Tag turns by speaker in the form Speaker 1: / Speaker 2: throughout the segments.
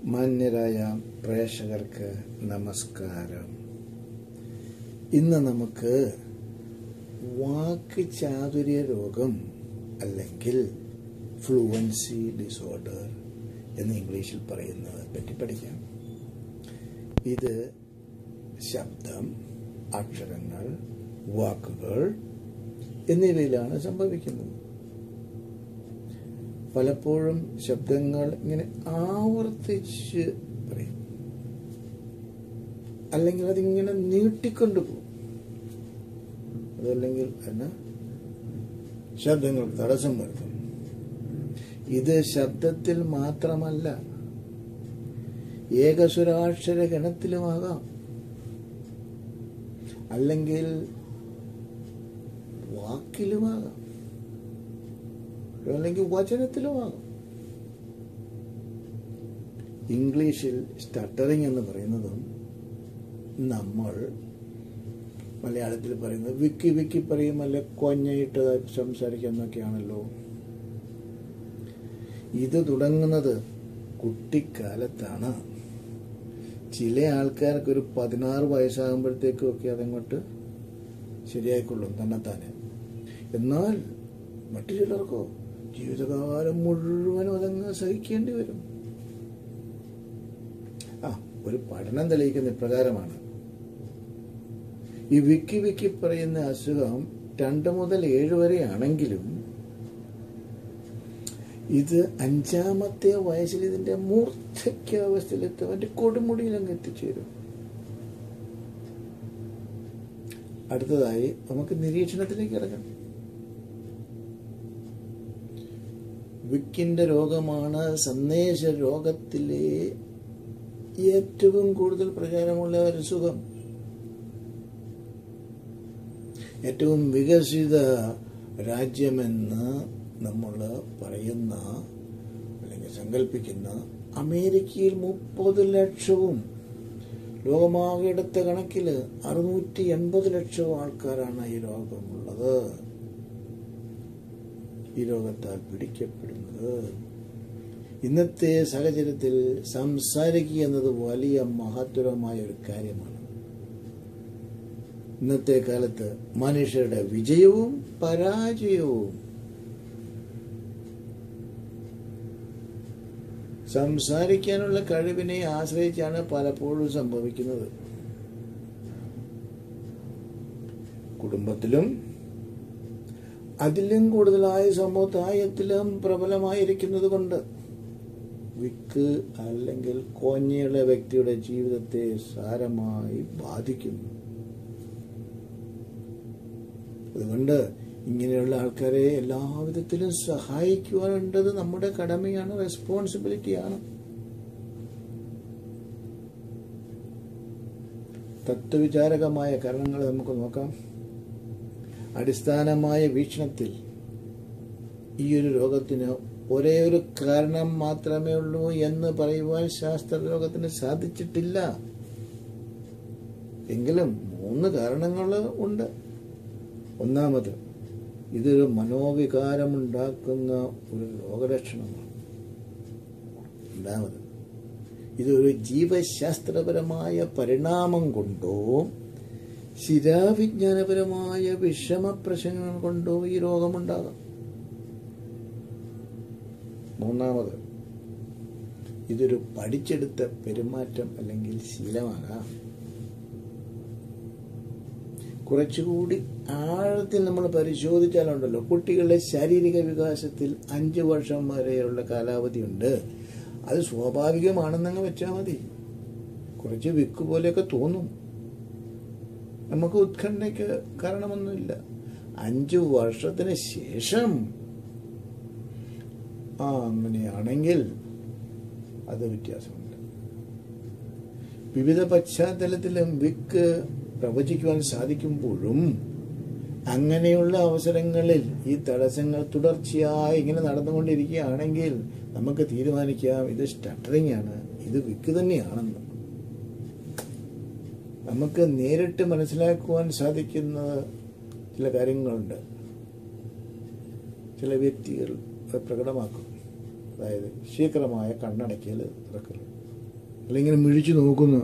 Speaker 1: മാന്യരായ പ്രേക്ഷകർക്ക് നമസ്കാരം ഇന്ന് നമുക്ക് വാക്ക് ചാതുര്യ രോഗം അല്ലെങ്കിൽ ഫ്ലുവൻസി ഡിസോർഡർ എന്ന് ഇംഗ്ലീഷിൽ പറയുന്നത് പറ്റി പഠിക്കാം ഇത് ശബ്ദം അക്ഷരങ്ങൾ വാക്കുകൾ എന്നിവയിലാണ് സംഭവിക്കുന്നത് പലപ്പോഴും ശബ്ദങ്ങൾ ഇങ്ങനെ ആവർത്തിച്ച് പറയും അല്ലെങ്കിൽ അതിങ്ങനെ നീട്ടിക്കൊണ്ടു പോകും അതല്ലെങ്കിൽ അതിന് ശബ്ദങ്ങൾക്ക് തടസ്സം വരുത്തും ഇത് ശബ്ദത്തിൽ മാത്രമല്ല ഏകസ്വരാക്ഷര ഗണത്തിലുമാകാം അല്ലെങ്കിൽ വാക്കിലുമാകാം അല്ലെങ്കിൽ വചനത്തിലുമാകാം ഇംഗ്ലീഷിൽ സ്റ്റട്ടറിങ് എന്ന് പറയുന്നതും നമ്മൾ മലയാളത്തിൽ പറയുന്നത് വിക്കി വിക്കി പറയും അല്ലെ കൊഞ്ഞയിട്ട് സംസാരിക്കുന്നൊക്കെയാണല്ലോ ഇത് തുടങ്ങുന്നത് കുട്ടിക്കാലത്താണ് ചില ആൾക്കാർക്ക് ഒരു പതിനാറ് വയസ്സാകുമ്പോഴത്തേക്കും ഒക്കെ അതങ്ങോട്ട് ശരിയായിക്കൊള്ളും തന്നെത്താനെ എന്നാൽ മറ്റു ചിലർക്കോ ജീവിതകാലം മുഴുവനും അതങ്ങ് സഹിക്കേണ്ടി വരും ആ ഒരു പഠനം തെളിയിക്കുന്ന ഇപ്രകാരമാണ് ഈ വിക്കി വിക്കി പറയുന്ന അസുഖം രണ്ട് മുതൽ ഏഴ് വരെ ആണെങ്കിലും ഇത് അഞ്ചാമത്തെ വയസ്സിൽ ഇതിന്റെ മൂർദ്ധക്യാവസ്ഥയിലെത്തും അതിന്റെ കൊടുമുടിയിൽ അങ്ങ് എത്തിച്ചേരും അടുത്തതായി നമുക്ക് നിരീക്ഷണത്തിലേക്ക് ഇറങ്ങാം വിക്കിന്റെ രോഗമാണ് സന്ദേശ രോഗത്തിലെ ഏറ്റവും കൂടുതൽ പ്രചാരമുള്ള ഒരു സുഖം ഏറ്റവും വികസിത രാജ്യമെന്ന് നമ്മൾ പറയുന്ന അല്ലെങ്കിൽ സങ്കല്പിക്കുന്ന അമേരിക്കയിൽ മുപ്പത് ലക്ഷവും ലോകമാകെടുത്ത കണക്കിൽ അറുന്നൂറ്റി എൺപത് ലക്ഷവും ആൾക്കാരാണ് ഈ രോഗമുള്ളത് ഈ രോഗത്താൽ പിടിക്കപ്പെടുന്നത് ഇന്നത്തെ സാഹചര്യത്തിൽ സംസാരിക്കുക എന്നത് വലിയ മഹത്തരമായ ഒരു കാര്യമാണ് ഇന്നത്തെ കാലത്ത് മനുഷ്യരുടെ വിജയവും പരാജയവും സംസാരിക്കാനുള്ള കഴിവിനെ ആശ്രയിച്ചാണ് പലപ്പോഴും സംഭവിക്കുന്നത് കുടുംബത്തിലും അതിലും കൂടുതലായ സമുദായത്തിലും പ്രബലമായിരിക്കുന്നത് കൊണ്ട് വിക്ക് അല്ലെങ്കിൽ കോഞ്ഞയുള്ള വ്യക്തിയുടെ ജീവിതത്തെ സാരമായി ബാധിക്കുന്നു അതുകൊണ്ട് ഇങ്ങനെയുള്ള ആൾക്കാരെ എല്ലാവിധത്തിലും സഹായിക്കുവാനുള്ളത് നമ്മുടെ കടമയാണ് റെസ്പോൺസിബിലിറ്റിയാണ് തത്വവിചാരകമായ കാരണങ്ങൾ നമുക്ക് നോക്കാം അടിസ്ഥാനമായ വീക്ഷണത്തിൽ ഈ ഒരു രോഗത്തിന് ഒരേ ഒരു കാരണം മാത്രമേ ഉള്ളൂ എന്ന് പറയുവാൻ ശാസ്ത്രലോകത്തിന് സാധിച്ചിട്ടില്ല എങ്കിലും മൂന്ന് കാരണങ്ങൾ ഉണ്ട് ഒന്നാമത് ഇതൊരു മനോവികാരമുണ്ടാക്കുന്ന ഒരു രോഗലക്ഷണമാണ് രണ്ടാമത് ഇതൊരു ജീവശാസ്ത്രപരമായ പരിണാമം കൊണ്ടോ ശിരാവിജ്ഞാനപരമായ വിഷമപ്രശ്നങ്ങൾ കൊണ്ടോ ഈ രോഗമുണ്ടാകാം മൂന്നാമത് ഇതൊരു പഠിച്ചെടുത്ത പെരുമാറ്റം അല്ലെങ്കിൽ ശീലമാകാം കുറച്ചുകൂടി ആഴത്തിൽ നമ്മൾ പരിശോധിച്ചാലുണ്ടല്ലോ കുട്ടികളുടെ ശാരീരിക വികാസത്തിൽ അഞ്ച് വർഷം വരെയുള്ള കാലാവധിയുണ്ട് അത് സ്വാഭാവികമാണെന്നങ്ങ് വെച്ചാൽ മതി കുറച്ച് വിക്ക് പോലെയൊക്കെ തോന്നും നമുക്ക് ഉത്കണ്ഠയ്ക്ക് കാരണമൊന്നുമില്ല അഞ്ചു വർഷത്തിന് ശേഷം ആ അങ്ങനെയാണെങ്കിൽ അത് വ്യത്യാസമുണ്ട് വിവിധ പശ്ചാത്തലത്തിലും വിക്ക് പ്രവചിക്കുവാൻ സാധിക്കുമ്പോഴും അങ്ങനെയുള്ള അവസരങ്ങളിൽ ഈ തടസ്സങ്ങൾ തുടർച്ചയായി ഇങ്ങനെ നടന്നുകൊണ്ടിരിക്കുകയാണെങ്കിൽ നമുക്ക് തീരുമാനിക്കാം ഇത് സ്റ്റട്ടറിംഗ് ആണ് ഇത് വിക്ക് തന്നെയാണെന്ന് നമുക്ക് നേരിട്ട് മനസ്സിലാക്കുവാൻ സാധിക്കുന്ന ചില കാര്യങ്ങളുണ്ട് ചില വ്യക്തികൾ അത് പ്രകടമാക്കും അതായത് ശീഘ്രമായ കണ്ണടയ്ക്കൽ തുറക്കൽ അല്ലെങ്കിൽ മിഴിച്ചു നോക്കുന്നു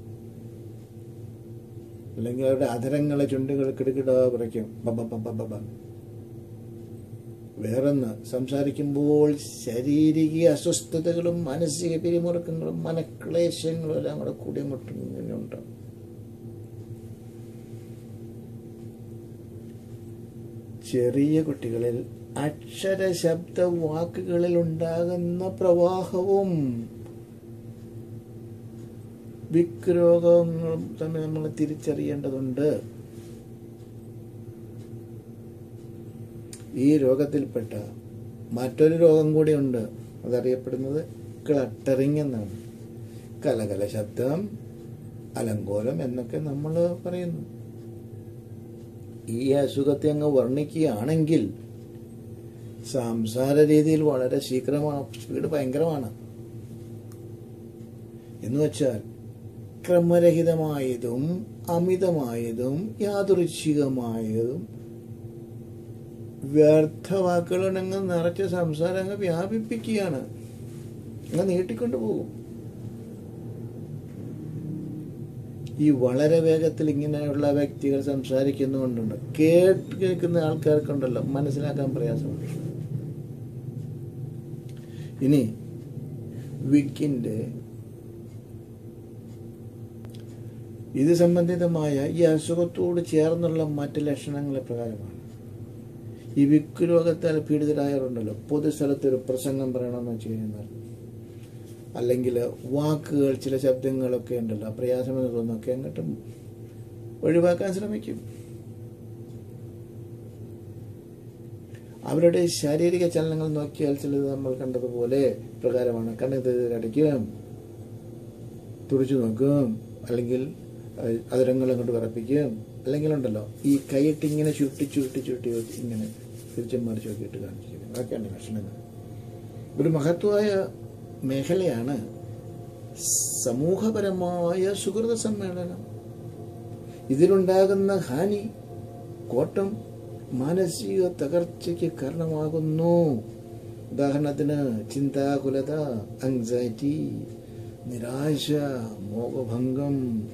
Speaker 1: അല്ലെങ്കിൽ അവരുടെ അധരങ്ങളെ ചുണ്ടുകൾ കിടുകിട പറയ്ക്കും ബബ ബബ ബബ വേറൊന്ന് സംസാരിക്കുമ്പോൾ ശാരീരിക അസ്വസ്ഥതകളും മാനസിക പിരിമുറുക്കങ്ങളും മനക്ലേശങ്ങളും എല്ലാം കൂടെ കൂടി അങ്ങോട്ടും ചെറിയ കുട്ടികളിൽ അക്ഷരശബ്ദ വാക്കുകളിൽ ഉണ്ടാകുന്ന പ്രവാഹവും വിക്ക് രോഗങ്ങളും തമ്മിൽ നമ്മൾ തിരിച്ചറിയേണ്ടതുണ്ട് ഈ രോഗത്തിൽപ്പെട്ട മറ്റൊരു രോഗം കൂടിയുണ്ട് അതറിയപ്പെടുന്നത് ക്ലട്ടറിങ് എന്നാണ് കലകല ശബ്ദം അലങ്കോലം എന്നൊക്കെ നമ്മൾ പറയുന്നു ഈ അസുഖത്തെ അങ്ങ് വർണ്ണിക്കുകയാണെങ്കിൽ സംസാര രീതിയിൽ വളരെ ശീഘ്രമാണ് സ്പീഡ് ഭയങ്കരമാണ് എന്ന് വെച്ചാൽ ക്രമരഹിതമായതും അമിതമായതും യാദൃച്ഛികമായതും വ്യർത്ഥവാക്കുകളങ്ങ് നിറച്ച സംസാരം അങ്ങ് വ്യാപിപ്പിക്കുകയാണ് അങ്ങ് നീട്ടിക്കൊണ്ടു പോകും ഈ വളരെ വേഗത്തിൽ ഇങ്ങനെയുള്ള വ്യക്തികൾ സംസാരിക്കുന്നുകൊണ്ടുണ്ട് കേട്ട് കേൾക്കുന്ന ആൾക്കാർക്കുണ്ടല്ലോ മനസ്സിലാക്കാൻ പ്രയാസമുണ്ട് ഇനി വിക്കിന്റെ ഇത് സംബന്ധിതമായ ഈ അസുഖത്തോട് ചേർന്നുള്ള മറ്റ് ലക്ഷണങ്ങളെ പ്രകാരമാണ് ഈ വിക്ക് രോഗത്താൽ പീഡിതരായവരുണ്ടല്ലോ പൊതുസ്ഥലത്ത് ഒരു പ്രസംഗം പറയണമെന്ന് വെച്ച് കഴിഞ്ഞാൽ അല്ലെങ്കിൽ വാക്കുകൾ ചില ശബ്ദങ്ങളൊക്കെ ഉണ്ടല്ലോ പ്രയാസമെന്ന് തോന്നുന്നൊക്കെ അങ്ങോട്ടും ഒഴിവാക്കാൻ ശ്രമിക്കും അവരുടെ ശാരീരിക ചലനങ്ങൾ നോക്കിയാൽ ചിലത് നമ്മൾ കണ്ടതുപോലെ പ്രകാരമാണ് കണ്ണത് അടിക്കും തുടിച്ചു നോക്കും അല്ലെങ്കിൽ അതിരങ്ങൾ അങ്ങോട്ട് വിറപ്പിക്കും അല്ലെങ്കിൽ ഉണ്ടല്ലോ ഈ കൈയിട്ട് ഇങ്ങനെ ചുരുട്ടി ചുരുട്ടി ചുരുട്ടി ഇങ്ങനെ തിരിച്ചും മറിച്ച് നോക്കിയിട്ട് കാണിച്ചിരിക്കുന്നത് അതൊക്കെയാണ് ലക്ഷണങ്ങൾ ഒരു മഹത്വമായ മേഖലയാണ് സമൂഹപരമായ സുഹൃത സമ്മേളനം ഇതിലുണ്ടാകുന്ന ഹാനി കോട്ടം മാനസിക തകർച്ചയ്ക്ക് കാരണമാകുന്നു ഉദാഹരണത്തിന് ചിന്താകുലത ആങ്സൈറ്റി നിരാശ മോഹഭംഗം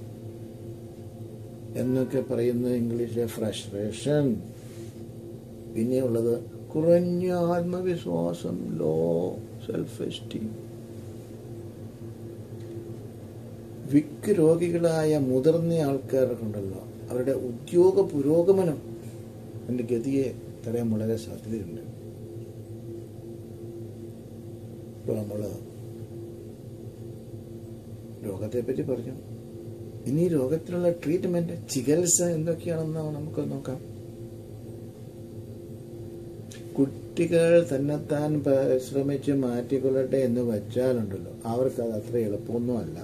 Speaker 1: എന്നൊക്കെ പറയുന്ന ഇംഗ്ലീഷിലെ ഫ്രസ്ട്രേഷൻ പിന്നെയുള്ളത് കുറഞ്ഞ ആത്മവിശ്വാസം ലോ സെൽഫ് എസ്റ്റീം വിക്ക് രോഗികളായ മുതിർന്ന ആൾക്കാർക്കുണ്ടല്ലോ അവരുടെ ഉദ്യോഗ പുരോഗമനം എൻ്റെ ഗതിയെ തടയാൻ വളരെ സാധ്യതയുണ്ട് ഇപ്പോൾ നമ്മൾ രോഗത്തെപ്പറ്റി പറഞ്ഞു ഇനി രോഗത്തിനുള്ള ട്രീറ്റ്മെന്റ് ചികിത്സ എന്തൊക്കെയാണെന്ന് നമുക്ക് നോക്കാം കുട്ടികൾ തന്നെത്താൻ പരിശ്രമിച്ച് മാറ്റിക്കൊള്ളട്ടെ എന്ന് വച്ചാലുണ്ടല്ലോ അവർക്ക് അത് അത്ര എളുപ്പമൊന്നുമല്ല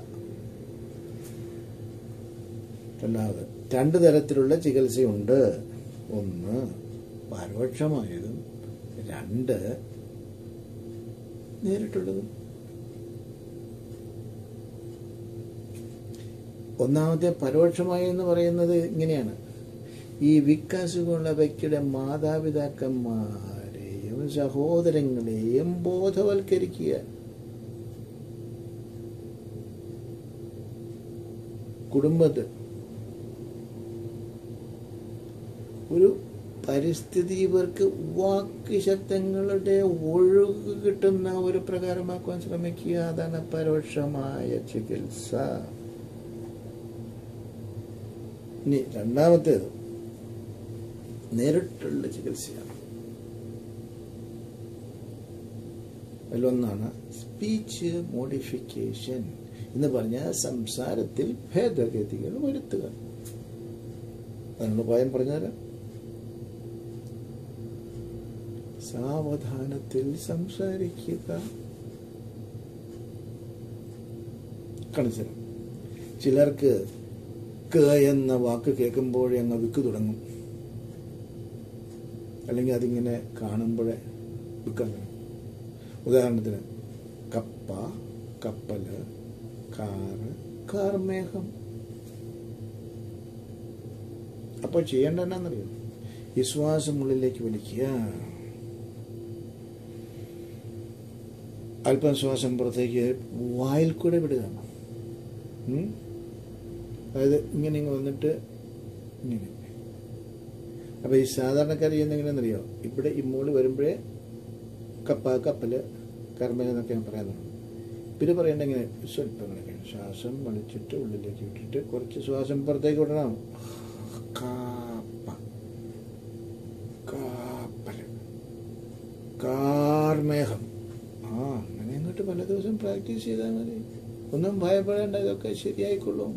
Speaker 1: രണ്ടാമത് രണ്ട് തരത്തിലുള്ള ചികിത്സയുണ്ട് ഒന്ന് പരോക്ഷമായതും രണ്ട് നേരിട്ടുള്ളതും ഒന്നാമത്തെ പരോക്ഷമായി എന്ന് പറയുന്നത് ഇങ്ങനെയാണ് ഈ വിക്കാസുകളുള്ള വ്യക്തിയുടെ മാതാപിതാക്കന്മാരെയും സഹോദരങ്ങളെയും ബോധവൽക്കരിക്കുക കുടുംബത്ത് ഒരു പരിസ്ഥിതി ഇവർക്ക് വാക്ക് ശബ്ദങ്ങളുടെ ഒഴുക്ക് കിട്ടുന്ന ഒരു പ്രകാരമാക്കുവാൻ ശ്രമിക്കുക അതാണ് പരോക്ഷമായ ചികിത്സ ഇനി രണ്ടാമത്തേത് നേരിട്ടുള്ള ചികിത്സയാണ് അതിലൊന്നാണ് സ്പീച്ച് മോഡിഫിക്കേഷൻ എന്ന് പറഞ്ഞാൽ സംസാരത്തിൽ ഭേദഗതികൾ വരുത്തുക അതിനുള്ള ഉപായം പറഞ്ഞുതരാം സാവധാനത്തിൽ സംസാരിക്കുക കാണിച്ചു ചിലർക്ക് ക എന്ന വാക്ക് കേൾക്കുമ്പോഴേ അങ്ങ് വിക്ക് തുടങ്ങും അല്ലെങ്കിൽ അതിങ്ങനെ കാണുമ്പോഴേ വിൽക്കാൻ തുടങ്ങും ഉദാഹരണത്തിന് കപ്പ കപ്പല് കാറ് കാർമേഘം അപ്പോൾ ചെയ്യേണ്ട എന്നാന്നറിയോ ഈ ശ്വാസം ഉള്ളിലേക്ക് വലിക്കുക അല്പം ശ്വാസം പുറത്തേക്ക് വായിൽ കൂടെ വിടുക ഉം? അതായത് ഇങ്ങനെ ഇങ്ങ് വന്നിട്ട് ഇങ്ങനെ അപ്പോൾ ഈ സാധാരണക്കാർ ചെയ്യുന്ന എങ്ങനെയാണെന്നറിയോ ഇവിടെ ഈ മോള് വരുമ്പോഴേ കപ്പ കപ്പല് കർമ്മല എന്നൊക്കെ ഞാൻ പറയാൻ തുടങ്ങും പിന്നെ പറയേണ്ട ഇങ്ങനെ സ്വല്പം കണക്കാണ് ശ്വാസം വലിച്ചിട്ട് ഉള്ളിലേക്ക് വിട്ടിട്ട് കുറച്ച് ശ്വാസം പുറത്തേക്ക് വിടണം കാപ്പ കാപ്പല് കാർമേഘം ആ അങ്ങനെ അങ്ങോട്ട് പല ദിവസം പ്രാക്ടീസ് ചെയ്താൽ മതി ഒന്നും ഭയപ്പെടേണ്ട ഇതൊക്കെ ശരിയായിക്കൊള്ളും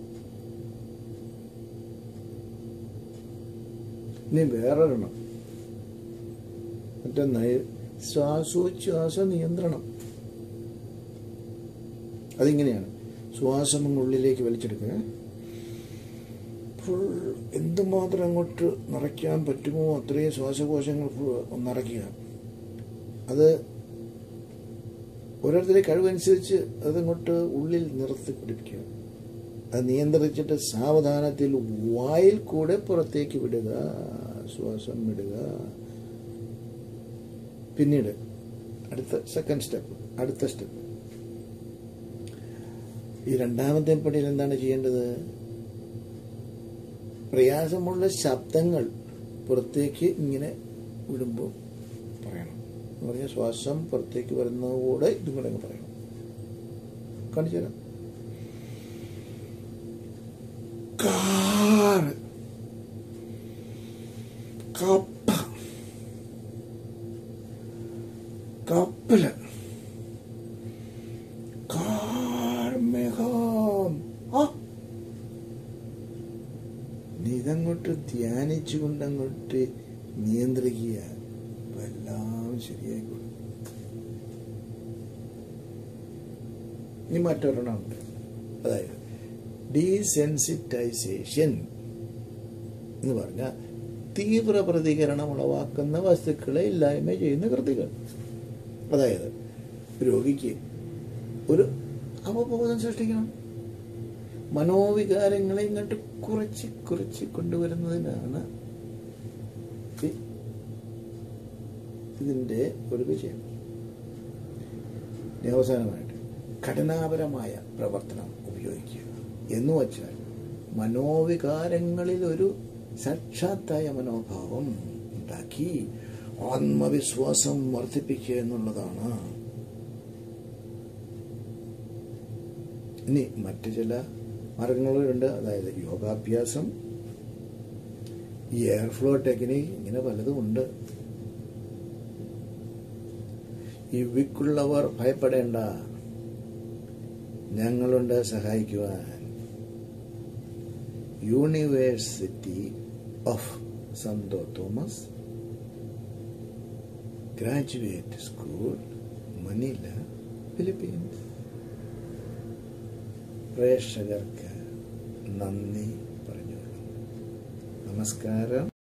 Speaker 1: ഇനി വേറൊരെണ്ണം മറ്റൊന്ന് ശ്വാസോച്ഛ്വാസ നിയന്ത്രണം അതിങ്ങനെയാണ് ശ്വാസം അങ്ങ് ഉള്ളിലേക്ക് വലിച്ചെടുക്കുക ഫുൾ എന്തുമാത്രം അങ്ങോട്ട് നിറയ്ക്കാൻ പറ്റുമോ അത്രയും ശ്വാസകോശങ്ങൾ ഫുൾ നിറയ്ക്കുക അത് ഓരോരുത്തരുടെ കഴിവനുസരിച്ച് അതങ്ങോട്ട് ഉള്ളിൽ നിർത്തി പിടിപ്പിക്കുക അത് നിയന്ത്രിച്ചിട്ട് സാവധാനത്തിൽ വായിൽ കൂടെ പുറത്തേക്ക് വിടുക ശ്വാസം വിടുക പിന്നീട് അടുത്ത സെക്കൻഡ് സ്റ്റെപ്പ് അടുത്ത സ്റ്റെപ്പ് ഈ രണ്ടാമത്തെ പടിയിൽ എന്താണ് ചെയ്യേണ്ടത് പ്രയാസമുള്ള ശബ്ദങ്ങൾ പുറത്തേക്ക് ഇങ്ങനെ വിടുമ്പോൾ പറയണം എന്ന് പറഞ്ഞാൽ ശ്വാസം പുറത്തേക്ക് വരുന്നതോടെ ഇതും കൂടെ അങ്ങ് പറയണം കാണിച്ചു തരാം കാർ കപ്പ കപ്പല് കാർമേഘം ആ നീ ഇതങ്ങോട്ട് ധ്യാനിച്ചുകൊണ്ട് അങ്ങോട്ട് നിയന്ത്രിക്കുക അപ്പൊ എല്ലാം ശരിയായിക്കോളും ഇനി മറ്റൊരെണ്ണമുണ്ട് അതായത് ഡീസെൻസിറ്റൈസേഷൻ എന്ന് പറഞ്ഞാൽ തീവ്ര പ്രതികരണം ഉളവാക്കുന്ന വസ്തുക്കളെ ഇല്ലായ്മ ചെയ്യുന്ന കൃതികൾ അതായത് രോഗിക്ക് ഒരു അവബോധം സൃഷ്ടിക്കണം മനോവികാരങ്ങളെ ഇങ്ങോട്ട് കുറച്ച് കുറച്ച് കൊണ്ടുവരുന്നതിനാണ് ഈ- ഇതിന്റെ ഒരു വിജയം ഇനി അവസാനമായിട്ട് ഘടനാപരമായ പ്രവർത്തനം ഉപയോഗിക്കുക എന്ന് വച്ചാൽ മനോവികാരങ്ങളിൽ ഒരു സാക്ഷാത്തായ മനോഭാവം ഉണ്ടാക്കി ആത്മവിശ്വാസം വർദ്ധിപ്പിക്കുക എന്നുള്ളതാണ് ഇനി മറ്റു ചില മാർഗങ്ങളുണ്ട് അതായത് യോഗാഭ്യാസം ഈ എയർ ഫ്ലോ ടെക്നിക്ക് ഇങ്ങനെ പലതും ഉണ്ട് ഇവയ്ക്കുള്ളവർ ഭയപ്പെടേണ്ട ഞങ്ങളുണ്ട് സഹായിക്കുവാൻ university of Santo Tomas graduate school Manila Philippines പ്രേക്ഷകർക്ക് നന്ദി പറഞ്ഞു നമസ്കാരം